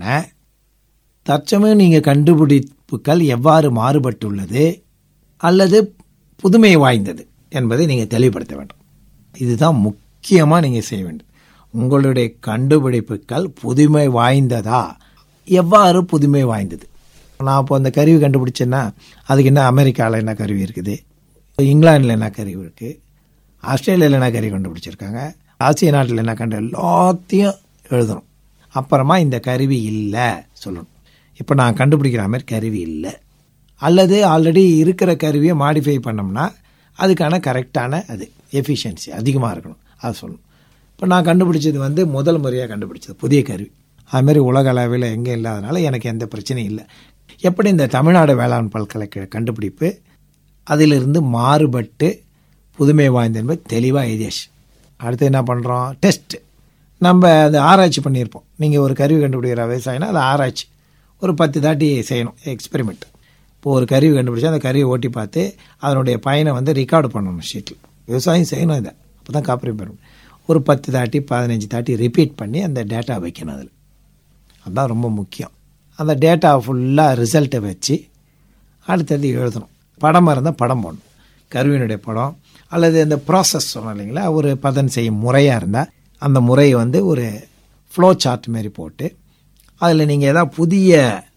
தற்சமயம் நீங்கள் கண்டுபிடிப்புகள் எவ்வாறு மாறுபட்டுள்ளது அல்லது புதுமை வாய்ந்தது என்பதை நீங்கள் தெளிவுபடுத்த வேண்டும் இதுதான் முக்கியமாக நீங்கள் செய்ய வேண்டும் உங்களுடைய கண்டுபிடிப்புகள் புதுமை வாய்ந்ததா எவ்வாறு புதுமை வாய்ந்தது நான் இப்போ அந்த கருவி கண்டுபிடிச்சேன்னா அதுக்கு என்ன அமெரிக்காவில் என்ன கருவி இருக்குது இங்கிலாந்தில் என்ன கருவி இருக்குது ஆஸ்திரேலியாவில் என்ன கருவி கண்டுபிடிச்சிருக்காங்க ஆசிய நாட்டில் என்ன கண்டு எல்லாத்தையும் எழுதணும் அப்புறமா இந்த கருவி இல்லை சொல்லணும் இப்போ நான் கண்டுபிடிக்கிற மாதிரி கருவி இல்லை அல்லது ஆல்ரெடி இருக்கிற கருவியை மாடிஃபை பண்ணோம்னா அதுக்கான கரெக்டான அது எஃபிஷியன்சி அதிகமாக இருக்கணும் அதை சொல்லணும் இப்போ நான் கண்டுபிடிச்சது வந்து முதல் முறையாக கண்டுபிடிச்சது புதிய கருவி அதுமாரி உலக அளவில் எங்கே இல்லாதனால எனக்கு எந்த பிரச்சனையும் இல்லை எப்படி இந்த தமிழ்நாடு வேளாண் பல்கலைக்கழக கண்டுபிடிப்பு அதிலிருந்து மாறுபட்டு புதுமை வாய்ந்த என்பது தெளிவாக எழுதியாச்சு அடுத்து என்ன பண்ணுறோம் டெஸ்ட் நம்ம அது ஆராய்ச்சி பண்ணியிருப்போம் நீங்கள் ஒரு கருவி கண்டுபிடிக்கிற விவசாயினா அது ஆராய்ச்சி ஒரு பத்து தாட்டி செய்யணும் எக்ஸ்பெரிமெண்ட் இப்போ ஒரு கருவி கண்டுபிடிச்சா அந்த கருவியை ஓட்டி பார்த்து அதனுடைய பயனை வந்து ரெக்கார்டு பண்ணணும் ஷீட்டில் விவசாயம் செய்யணும் இதை அப்போ தான் காப்புரிமை பெறணும் ஒரு பத்து தாட்டி பதினஞ்சு தாட்டி ரிப்பீட் பண்ணி அந்த டேட்டா வைக்கணும் அதில் அதுதான் ரொம்ப முக்கியம் அந்த டேட்டா ஃபுல்லாக ரிசல்ட்டை வச்சு அடுத்தது எழுதணும் படமாக இருந்தால் படம் போடணும் கருவியினுடைய படம் அல்லது இந்த ப்ராசஸ் சொன்னோம் இல்லைங்களா ஒரு பதன் செய்யும் முறையாக இருந்தால் அந்த முறையை வந்து ஒரு ஃப்ளோ சார்ட் மாரி போட்டு அதில் நீங்கள் ஏதாவது புதிய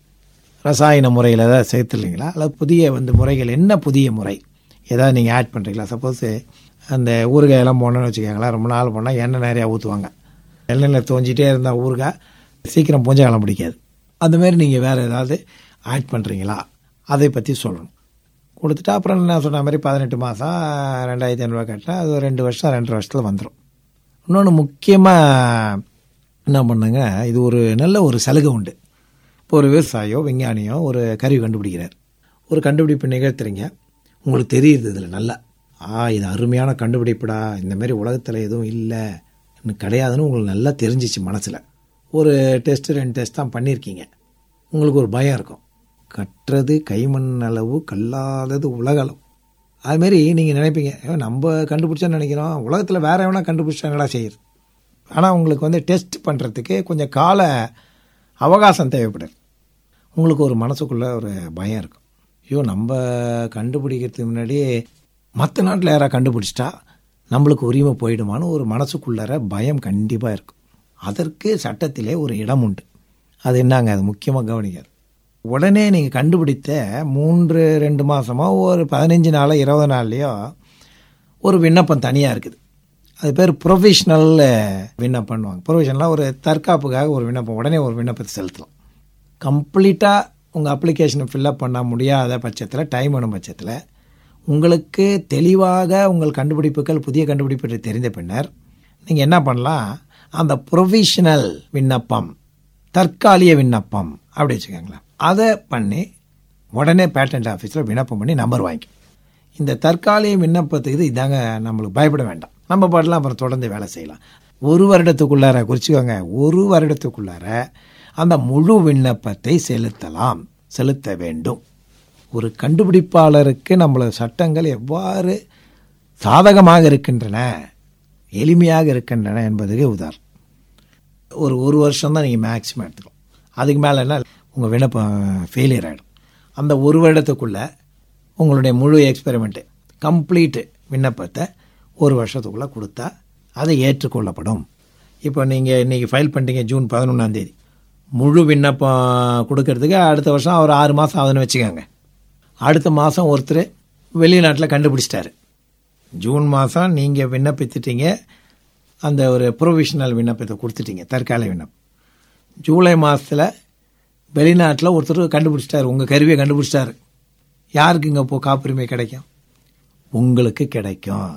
ரசாயன முறையில் ஏதாவது சேர்த்துலைங்களா அல்லது புதிய வந்து முறைகள் என்ன புதிய முறை ஏதாவது நீங்கள் ஆட் பண்ணுறீங்களா சப்போஸ் அந்த ஊறுகாயெல்லாம் போனோன்னு வச்சுக்கோங்களேன் ரொம்ப நாள் போனால் எண்ணெய் நிறையா ஊற்றுவாங்க எண்ணெயில் தோஞ்சிட்டே இருந்தால் ஊறுகாய் சீக்கிரம் பூஞ்சை காலம் பிடிக்காது அந்த மாதிரி நீங்கள் வேறு ஏதாவது ஆட் பண்ணுறீங்களா அதை பற்றி சொல்லணும் கொடுத்துட்டா அப்புறம் நான் சொன்ன மாதிரி பதினெட்டு மாதம் ரெண்டாயிரத்தி ஐநூறுரூவா கட்டினா அது ஒரு ரெண்டு வருஷம் ரெண்டரை வருஷத்தில் வந்துடும் இன்னொன்று முக்கியமாக என்ன பண்ணுங்க இது ஒரு நல்ல ஒரு சலுகை உண்டு இப்போ ஒரு விவசாயியோ விஞ்ஞானியோ ஒரு கருவி கண்டுபிடிக்கிறார் ஒரு கண்டுபிடிப்பு நிகழ்த்துறீங்க உங்களுக்கு தெரியுது இதில் நல்லா ஆ இது அருமையான கண்டுபிடிப்புடா இந்த மாதிரி உலகத்தில் எதுவும் இல்லை இன்னும் கிடையாதுன்னு உங்களுக்கு நல்லா தெரிஞ்சிச்சு மனசில் ஒரு டெஸ்ட் ரெண்டு டெஸ்ட் தான் பண்ணியிருக்கீங்க உங்களுக்கு ஒரு பயம் இருக்கும் கற்றது கைமண் அளவு கல்லாதது உலக அளவு அதுமாரி நீங்கள் நினைப்பீங்க "ஐயோ, நம்ம கண்டுபிடிச்சோன்னு நினைக்கிறோம் உலகத்தில் வேற எவனா கண்டுபிடிச்சாங்களா செய்யுது ஆனால் உங்களுக்கு வந்து டெஸ்ட் பண்ணுறதுக்கு கொஞ்சம் கால அவகாசம் தேவைப்படுது உங்களுக்கு ஒரு மனசுக்குள்ளே ஒரு பயம் இருக்கும் ஐயோ நம்ம கண்டுபிடிக்கிறதுக்கு முன்னாடி மற்ற நாட்டில் யாராவது கண்டுபிடிச்சிட்டா நம்மளுக்கு உரிமை போயிடுமான்னு ஒரு மனசுக்குள்ளார பயம் கண்டிப்பாக இருக்கும் அதற்கு சட்டத்திலே ஒரு இடம் உண்டு அது என்னங்க அது முக்கியமாக கவனிக்காது உடனே நீங்கள் கண்டுபிடித்த மூன்று ரெண்டு மாதமோ ஒரு பதினஞ்சு நாளோ இருபது நாள்லையோ ஒரு விண்ணப்பம் தனியாக இருக்குது அது பேர் ப்ரொஃபஷனல் விண்ணப்பம் பண்ணுவாங்க ப்ரொஃபஷனலாக ஒரு தற்காப்புக்காக ஒரு விண்ணப்பம் உடனே ஒரு விண்ணப்பத்தை செலுத்தலாம் கம்ப்ளீட்டாக உங்கள் அப்ளிகேஷனை ஃபில்அப் பண்ண முடியாத பட்சத்தில் டைம் வேணும் பட்சத்தில் உங்களுக்கு தெளிவாக உங்கள் கண்டுபிடிப்புகள் புதிய கண்டுபிடிப்புகள் தெரிந்த பின்னர் நீங்கள் என்ன பண்ணலாம் அந்த ப்ரொஃபஷனல் விண்ணப்பம் தற்காலிக விண்ணப்பம் அப்படி வச்சுக்கோங்களேன் அதை பண்ணி உடனே பேட்டன்ட் ஆஃபீஸில் விண்ணப்பம் பண்ணி நம்பர் வாங்கிக்கும் இந்த தற்காலிக விண்ணப்பத்துக்கு இது இதாங்க நம்மளுக்கு பயப்பட வேண்டாம் நம்ம பாடலாம் அப்புறம் தொடர்ந்து வேலை செய்யலாம் ஒரு வருடத்துக்குள்ளார குறிச்சுக்கோங்க ஒரு வருடத்துக்குள்ளார அந்த முழு விண்ணப்பத்தை செலுத்தலாம் செலுத்த வேண்டும் ஒரு கண்டுபிடிப்பாளருக்கு நம்மள சட்டங்கள் எவ்வாறு சாதகமாக இருக்கின்றன எளிமையாக இருக்கின்றன என்பதுக்கு உதாரணம் ஒரு ஒரு வருஷம் தான் நீங்கள் மேக்ஸிமம் எடுத்துக்கலாம் அதுக்கு மேலே என்ன உங்கள் விண்ணப்பம் ஃபெயிலியர் ஆகிடும் அந்த ஒரு வருடத்துக்குள்ளே உங்களுடைய முழு எக்ஸ்பெரிமெண்ட்டு கம்ப்ளீட்டு விண்ணப்பத்தை ஒரு வருஷத்துக்குள்ளே கொடுத்தா அது ஏற்றுக்கொள்ளப்படும் இப்போ நீங்கள் இன்றைக்கி ஃபைல் பண்ணிட்டீங்க ஜூன் பதினொன்றாந்தேதி முழு விண்ணப்பம் கொடுக்கறதுக்கு அடுத்த வருஷம் ஒரு ஆறு மாதம் ஆகுதுன்னு வச்சுக்கோங்க அடுத்த மாதம் ஒருத்தர் வெளிநாட்டில் கண்டுபிடிச்சிட்டாரு ஜூன் மாதம் நீங்கள் விண்ணப்பித்துட்டீங்க அந்த ஒரு ப்ரொவிஷனல் விண்ணப்பத்தை கொடுத்துட்டீங்க தற்காலிக விண்ணப்பம் ஜூலை மாதத்தில் வெளிநாட்டில் ஒருத்தர் கண்டுபிடிச்சிட்டாரு உங்கள் கருவியை கண்டுபிடிச்சிட்டாரு யாருக்கு இங்கே இப்போ காப்புரிமை கிடைக்கும் உங்களுக்கு கிடைக்கும்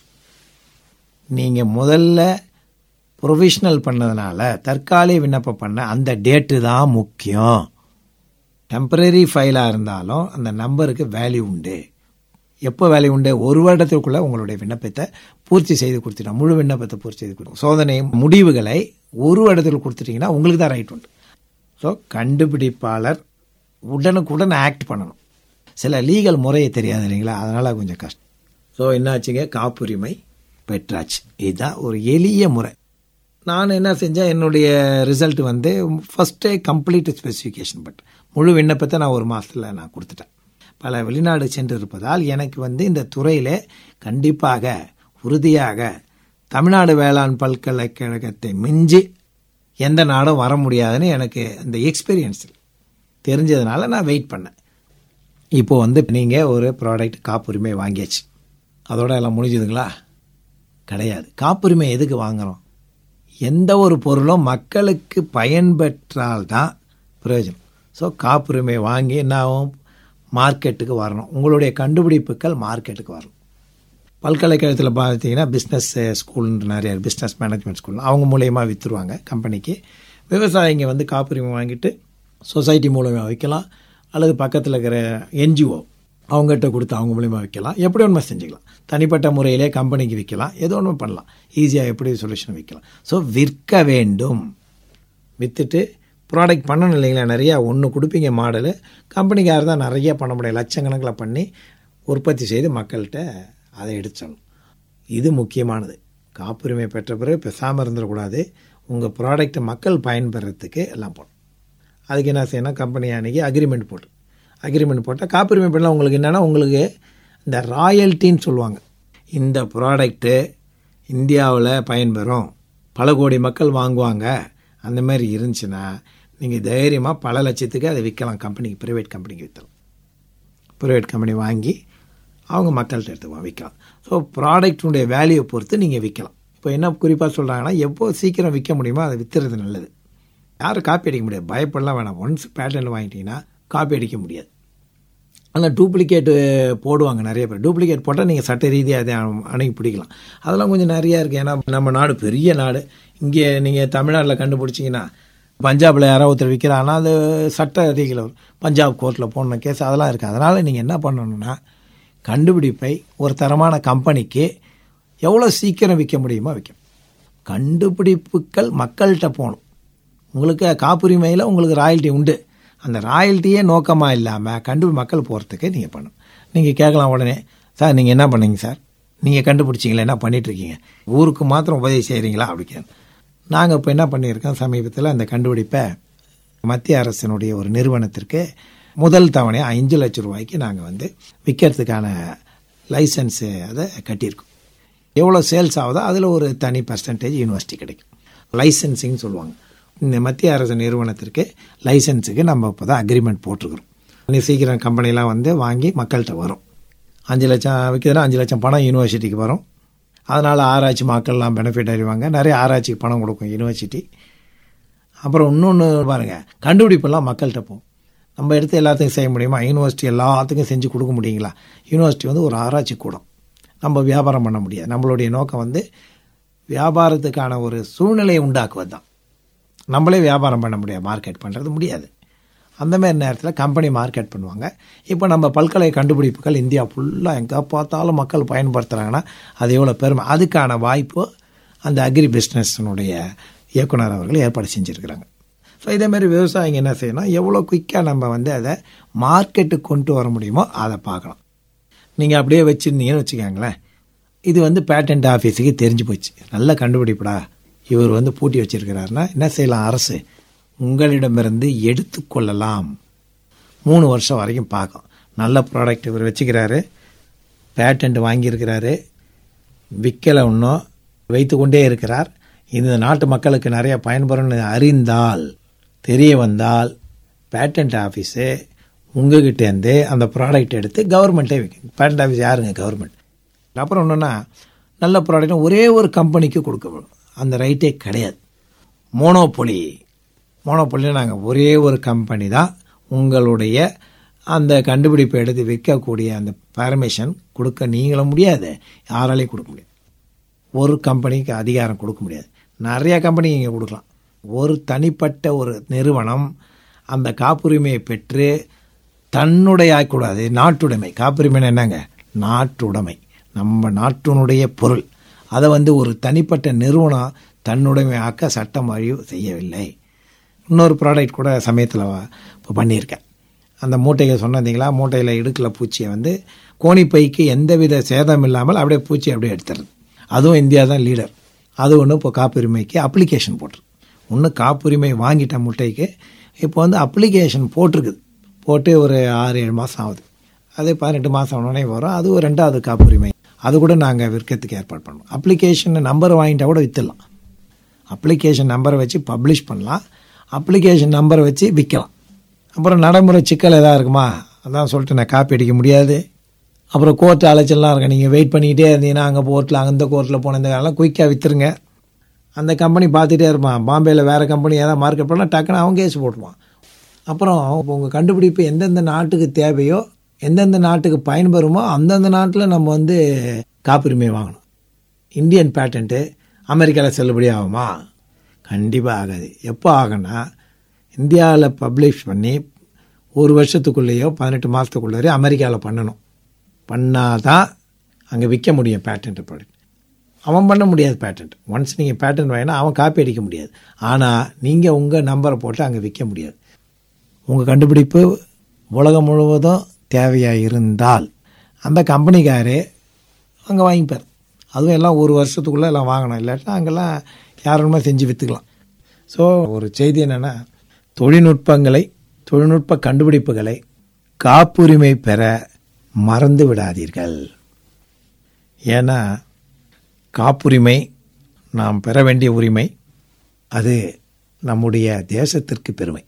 நீங்கள் முதல்ல ப்ரொவிஷனல் பண்ணதுனால தற்காலிக விண்ணப்பம் பண்ண அந்த டேட்டு தான் முக்கியம் டெம்பரரி ஃபைலாக இருந்தாலும் அந்த நம்பருக்கு வேல்யூ உண்டு எப்போ வேல்யூ உண்டு ஒரு வருடத்திற்குள்ளே உங்களுடைய விண்ணப்பத்தை பூர்த்தி செய்து கொடுத்துட்டோம் முழு விண்ணப்பத்தை பூர்த்தி செய்து கொடுக்கும் சோதனை முடிவுகளை ஒரு வருடத்தில் கொடுத்துட்டீங்கன்னா உங்களுக்கு தான் ரைட் உண்டு ஸோ கண்டுபிடிப்பாளர் உடனுக்குடன் ஆக்ட் பண்ணணும் சில லீகல் முறையை தெரியாது இல்லைங்களா அதனால் கொஞ்சம் கஷ்டம் ஸோ என்னாச்சுங்க காப்புரிமை பெற்றாச்சு இதுதான் ஒரு எளிய முறை நான் என்ன செஞ்சேன் என்னுடைய ரிசல்ட் வந்து ஃபஸ்ட்டே கம்ப்ளீட் ஸ்பெசிஃபிகேஷன் பட் முழு விண்ணப்பத்தை நான் ஒரு மாதத்தில் நான் கொடுத்துட்டேன் பல வெளிநாடு சென்று இருப்பதால் எனக்கு வந்து இந்த துறையில் கண்டிப்பாக உறுதியாக தமிழ்நாடு வேளாண் பல்கலைக்கழகத்தை மிஞ்சி எந்த நாடும் வர முடியாதுன்னு எனக்கு அந்த எக்ஸ்பீரியன்ஸ் தெரிஞ்சதுனால நான் வெயிட் பண்ணேன் இப்போ வந்து நீங்கள் ஒரு ப்ராடக்ட் காப்புரிமை வாங்கியாச்சு அதோட எல்லாம் முடிஞ்சுதுங்களா கிடையாது காப்புரிமை எதுக்கு வாங்குறோம் எந்த ஒரு பொருளும் மக்களுக்கு பயன்பெற்றால் தான் பிரயோஜனம் ஸோ காப்புரிமை வாங்கி என்ன ஆகும் மார்க்கெட்டுக்கு வரணும் உங்களுடைய கண்டுபிடிப்புகள் மார்க்கெட்டுக்கு வரணும் பல்கலைக்கழகத்தில் பார்த்தீங்கன்னா பிஸ்னஸ் ஸ்கூல்ன்ற நிறைய பிஸ்னஸ் மேனேஜ்மெண்ட் ஸ்கூல் அவங்க மூலயமா விற்றுருவாங்க கம்பெனிக்கு விவசாயிங்க வந்து காப்புரிமை வாங்கிட்டு சொசைட்டி மூலமாக வைக்கலாம் அல்லது பக்கத்தில் இருக்கிற என்ஜிஓ அவங்ககிட்ட கொடுத்து அவங்க மூலியமா வைக்கலாம் எப்படி ஒன்றுமே செஞ்சுக்கலாம் தனிப்பட்ட முறையிலே கம்பெனிக்கு விற்கலாம் ஏதோ ஒன்று பண்ணலாம் ஈஸியாக எப்படி சொல்யூஷன் விற்கலாம் ஸோ விற்க வேண்டும் விற்றுட்டு ப்ராடக்ட் பண்ணணும் இல்லைங்களா நிறையா ஒன்று கொடுப்பீங்க மாடலு கம்பெனிக்காரர் தான் நிறைய பண்ண முடியும் லட்சக்கணக்கில் பண்ணி உற்பத்தி செய்து மக்கள்கிட்ட அதை எடுத்துடணும் இது முக்கியமானது காப்புரிமை பெற்ற பிறகு பேசாமல் இருந்துடக்கூடாது உங்கள் ப்ராடக்ட்டை மக்கள் பயன்பெறத்துக்கு எல்லாம் போடணும் அதுக்கு என்ன செய்யணும் கம்பெனி அன்றைக்கி அக்ரிமெண்ட் போட்டு அக்ரிமெண்ட் போட்டால் காப்புரிமை பண்ணலாம் உங்களுக்கு என்னென்னா உங்களுக்கு இந்த ராயல்ட்டின்னு சொல்லுவாங்க இந்த ப்ராடக்ட்டு இந்தியாவில் பயன்பெறும் பல கோடி மக்கள் வாங்குவாங்க அந்த மாதிரி இருந்துச்சுன்னா நீங்கள் தைரியமாக பல லட்சத்துக்கு அதை விற்கலாம் கம்பெனிக்கு ப்ரைவேட் கம்பெனிக்கு விற்றலாம் ப்ரைவேட் கம்பெனி வாங்கி அவங்க மக்கள்கிட்ட எடுத்து விற்கலாம் ஸோ ப்ராடக்ட்டுடைய வேல்யூவை பொறுத்து நீங்கள் விற்கலாம் இப்போ என்ன குறிப்பாக சொல்கிறாங்கன்னா எப்போ சீக்கிரம் விற்க முடியுமோ அதை விற்றுறது நல்லது யாரும் காப்பி அடிக்க முடியாது பயப்படலாம் வேணாம் ஒன்ஸ் பேட்டர்ன் வாங்கிட்டீங்கன்னா காப்பி அடிக்க முடியாது ஆனால் டூப்ளிகேட்டு போடுவாங்க நிறைய பேர் டூப்ளிகேட் போட்டால் நீங்கள் சட்ட ரீதியாக அதை அணுகி பிடிக்கலாம் அதெல்லாம் கொஞ்சம் நிறையா இருக்குது ஏன்னா நம்ம நாடு பெரிய நாடு இங்கே நீங்கள் தமிழ்நாட்டில் கண்டுபிடிச்சிங்கன்னா பஞ்சாபில் யாராவது ஒருத்தர் விற்கிறாங்கன்னா அது சட்ட ரீதியில் வரும் பஞ்சாப் கோர்ட்டில் போடணும் கேஸ் அதெல்லாம் இருக்குது அதனால் நீங்கள் என்ன பண்ணணும்னா கண்டுபிடிப்பை ஒரு தரமான கம்பெனிக்கு எவ்வளோ சீக்கிரம் விற்க முடியுமோ விற்கும் கண்டுபிடிப்புகள் மக்கள்கிட்ட போகணும் உங்களுக்கு காப்புரிமையில் உங்களுக்கு ராயல்ட்டி உண்டு அந்த ராயல்ட்டியே நோக்கமாக இல்லாமல் கண்டு மக்கள் போகிறதுக்கு நீங்கள் பண்ணணும் நீங்கள் கேட்கலாம் உடனே சார் நீங்கள் என்ன பண்ணீங்க சார் நீங்கள் கண்டுபிடிச்சிங்களா என்ன பண்ணிகிட்ருக்கீங்க ஊருக்கு மாத்திரம் உதவி செய்கிறீங்களா அப்படி கேட்க நாங்கள் இப்போ என்ன பண்ணியிருக்கோம் சமீபத்தில் அந்த கண்டுபிடிப்பை மத்திய அரசினுடைய ஒரு நிறுவனத்திற்கு முதல் தவணையை அஞ்சு லட்சம் ரூபாய்க்கு நாங்கள் வந்து விற்கிறதுக்கான லைசன்ஸு அதை கட்டியிருக்கோம் எவ்வளோ சேல்ஸ் ஆகுதோ அதில் ஒரு தனி பர்சன்டேஜ் யூனிவர்சிட்டி கிடைக்கும் லைசன்சிங் சொல்லுவாங்க இந்த மத்திய அரசு நிறுவனத்திற்கு லைசன்ஸுக்கு நம்ம இப்போ தான் அக்ரிமெண்ட் போட்டிருக்கிறோம் நீ சீக்கிரம் கம்பெனிலாம் வந்து வாங்கி மக்கள்கிட்ட வரும் அஞ்சு லட்சம் விற்கிறதுனா அஞ்சு லட்சம் பணம் யூனிவர்சிட்டிக்கு வரும் அதனால் ஆராய்ச்சி மக்கள்லாம் பெனிஃபிட் அறிவாங்க நிறைய ஆராய்ச்சிக்கு பணம் கொடுக்கும் யூனிவர்சிட்டி அப்புறம் இன்னொன்று பாருங்கள் கண்டுபிடிப்பெல்லாம் மக்கள்கிட்ட போகும் நம்ம எடுத்து எல்லாத்துக்கும் செய்ய முடியுமா யூனிவர்சிட்டி எல்லாத்துக்கும் செஞ்சு கொடுக்க முடியுங்களா யூனிவர்சிட்டி வந்து ஒரு ஆராய்ச்சி கூடம் நம்ம வியாபாரம் பண்ண முடியாது நம்மளுடைய நோக்கம் வந்து வியாபாரத்துக்கான ஒரு சூழ்நிலையை உண்டாக்குவது தான் நம்மளே வியாபாரம் பண்ண முடியாது மார்க்கெட் பண்ணுறது முடியாது அந்த மாதிரி நேரத்தில் கம்பெனி மார்க்கெட் பண்ணுவாங்க இப்போ நம்ம பல்கலை கண்டுபிடிப்புகள் இந்தியா ஃபுல்லாக எங்கே பார்த்தாலும் மக்கள் பயன்படுத்துகிறாங்கன்னா அது எவ்வளோ பெருமை அதுக்கான வாய்ப்பு அந்த அக்ரி பிஸ்னஸ்னுடைய இயக்குனர் அவர்கள் ஏற்பாடு செஞ்சுருக்கிறாங்க ஸோ இதேமாரி விவசாயிங்க என்ன செய்யணும் எவ்வளோ குயிக்காக நம்ம வந்து அதை மார்க்கெட்டுக்கு கொண்டு வர முடியுமோ அதை பார்க்கலாம் நீங்கள் அப்படியே வச்சுருந்தீங்கன்னு வச்சுக்கோங்களேன் இது வந்து பேட்டன்ட் ஆஃபீஸுக்கு தெரிஞ்சு போச்சு நல்ல கண்டுபிடிப்படா இவர் வந்து பூட்டி வச்சிருக்கிறாருன்னா என்ன செய்யலாம் அரசு உங்களிடமிருந்து எடுத்துக்கொள்ளலாம் மூணு வருஷம் வரைக்கும் பார்க்கும் நல்ல ப்ராடக்ட் இவர் வச்சுக்கிறாரு பேட்டன்ட் வாங்கியிருக்கிறாரு விற்கலை இன்னும் வைத்து கொண்டே இருக்கிறார் இந்த நாட்டு மக்களுக்கு நிறைய பயன்பெறும்னு அறிந்தால் தெரிய வந்தால் பேட்டன்ட் ஆஃபீஸு உங்ககிட்டேருந்து அந்த ப்ராடக்ட் எடுத்து கவர்மெண்ட்டே விற்கும் பேட்டன்ட் ஆஃபீஸ் யாருங்க கவர்மெண்ட் அப்புறம் ஒன்றுன்னா நல்ல ப்ராடக்ட் ஒரே ஒரு கம்பெனிக்கு கொடுக்க அந்த ரைட்டே கிடையாது மோனோபொலி மோனோபொலியில் நாங்கள் ஒரே ஒரு கம்பெனி தான் உங்களுடைய அந்த கண்டுபிடிப்பை எடுத்து விற்கக்கூடிய அந்த பர்மிஷன் கொடுக்க நீங்களும் முடியாது யாராலையும் கொடுக்க முடியாது ஒரு கம்பெனிக்கு அதிகாரம் கொடுக்க முடியாது நிறையா கம்பெனி இங்கே கொடுக்கலாம் ஒரு தனிப்பட்ட ஒரு நிறுவனம் அந்த காப்புரிமையை பெற்று தன்னுடைய ஆக்கக்கூடாது நாட்டுடைமை காப்புரிமைன்னு என்னங்க நாட்டுடைமை நம்ம நாட்டினுடைய பொருள் அதை வந்து ஒரு தனிப்பட்ட நிறுவனம் தன்னுடைமை ஆக்க சட்டம் வழி செய்யவில்லை இன்னொரு ப்ராடக்ட் கூட சமயத்தில் இப்போ பண்ணியிருக்கேன் அந்த மூட்டையை சொன்னீங்களா மூட்டையில் இடுக்கில் பூச்சியை வந்து கோணிப்பைக்கு எந்தவித சேதம் இல்லாமல் அப்படியே பூச்சி அப்படியே எடுத்துறது அதுவும் இந்தியா தான் லீடர் அது ஒன்று இப்போ காப்புரிமைக்கு அப்ளிகேஷன் போட்டுரு ஒன்று காப்புரிமை வாங்கிட்ட முட்டைக்கு இப்போ வந்து அப்ளிகேஷன் போட்டிருக்குது போட்டு ஒரு ஆறு ஏழு மாதம் ஆகுது அது பதினெட்டு மாதம் உடனே வரும் அது ஒரு ரெண்டாவது காப்புரிமை அது கூட நாங்கள் விற்கிறதுக்கு ஏற்பாடு பண்ணுவோம் அப்ளிகேஷன் நம்பர் வாங்கிட்டா கூட விற்றுலாம் அப்ளிகேஷன் நம்பரை வச்சு பப்ளிஷ் பண்ணலாம் அப்ளிகேஷன் நம்பரை வச்சு விற்கலாம் அப்புறம் நடைமுறை சிக்கல் எதாவது இருக்குமா அதான் சொல்லிட்டு நான் காப்பி அடிக்க முடியாது அப்புறம் கோர்ட்டு அலைச்சல்லாம் இருக்கும் நீங்கள் வெயிட் பண்ணிக்கிட்டே இருந்தீங்கன்னா அங்கே கோர்ட்டில் அந்த கோர்ட்டில் போன இந்த காலம் குயிக்காக விற்றுருங்க அந்த கம்பெனி பார்த்துட்டே இருப்பான் பாம்பேயில் வேறு கம்பெனி ஏதாவது மார்க்கெட் பண்ணால் டக்குன்னு அவன் கேஸ் போட்டுருவான் அப்புறம் உங்கள் கண்டுபிடிப்பு எந்தெந்த நாட்டுக்கு தேவையோ எந்தெந்த நாட்டுக்கு பயன்பெறுமோ அந்தந்த நாட்டில் நம்ம வந்து காப்புரிமை வாங்கணும் இந்தியன் பேட்டன்ட்டு அமெரிக்காவில் செல்லுபடி ஆகுமா கண்டிப்பாக ஆகாது எப்போ ஆகும்னா இந்தியாவில் பப்ளிஷ் பண்ணி ஒரு வருஷத்துக்குள்ளேயோ பதினெட்டு மாதத்துக்குள்ளேயோ அமெரிக்காவில் பண்ணணும் பண்ணாதான் அங்கே விற்க முடியும் பேட்டன்ட் ப்ராடக்ட் அவன் பண்ண முடியாது பேட்டன்ட் ஒன்ஸ் நீங்கள் பேட்டன்ட் வாங்கினா அவன் காப்பி அடிக்க முடியாது ஆனால் நீங்கள் உங்கள் நம்பரை போட்டு அங்கே விற்க முடியாது உங்கள் கண்டுபிடிப்பு உலகம் முழுவதும் தேவையாக இருந்தால் அந்த கம்பெனிக்காரே அங்கே வாங்கிப்பார் அதுவும் எல்லாம் ஒரு வருஷத்துக்குள்ளே எல்லாம் வாங்கணும் இல்லாட்டினா அங்கெல்லாம் யாருமே செஞ்சு விற்றுக்கலாம் ஸோ ஒரு செய்தி என்னென்னா தொழில்நுட்பங்களை தொழில்நுட்ப கண்டுபிடிப்புகளை காப்புரிமை பெற மறந்து விடாதீர்கள் ஏன்னா காப்புரிமை நாம் பெற வேண்டிய உரிமை அது நம்முடைய தேசத்திற்கு பெருமை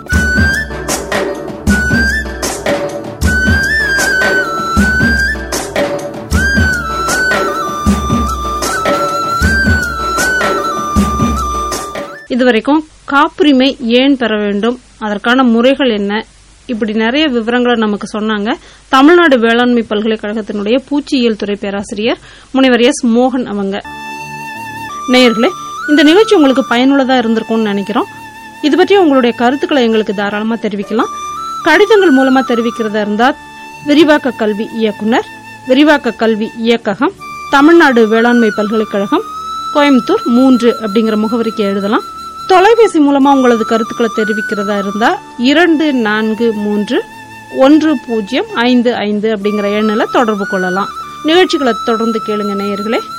இதுவரைக்கும் காப்புரிமை ஏன் பெற வேண்டும் அதற்கான முறைகள் என்ன இப்படி நிறைய விவரங்களை நமக்கு சொன்னாங்க தமிழ்நாடு வேளாண்மை பல்கலைக்கழகத்தினுடைய பூச்சியியல் துறை பேராசிரியர் முனைவர் எஸ் மோகன் அவங்க நேயர்களே இந்த நிகழ்ச்சி உங்களுக்கு பயனுள்ளதா இருந்திருக்கும்னு நினைக்கிறோம் இது பற்றி உங்களுடைய கருத்துக்களை எங்களுக்கு தாராளமா தெரிவிக்கலாம் கடிதங்கள் மூலமா தெரிவிக்கிறதா இருந்தா விரிவாக்க கல்வி இயக்குனர் விரிவாக்க கல்வி இயக்ககம் தமிழ்நாடு வேளாண்மை பல்கலைக்கழகம் கோயம்புத்தூர் மூன்று அப்படிங்கிற முகவரிக்கு எழுதலாம் தொலைபேசி மூலமா உங்களது கருத்துக்களை தெரிவிக்கிறதா இருந்தா இரண்டு நான்கு மூன்று ஒன்று பூஜ்ஜியம் ஐந்து ஐந்து அப்படிங்கிற எண்ணில் தொடர்பு கொள்ளலாம் நிகழ்ச்சிகளை தொடர்ந்து கேளுங்க நேயர்களே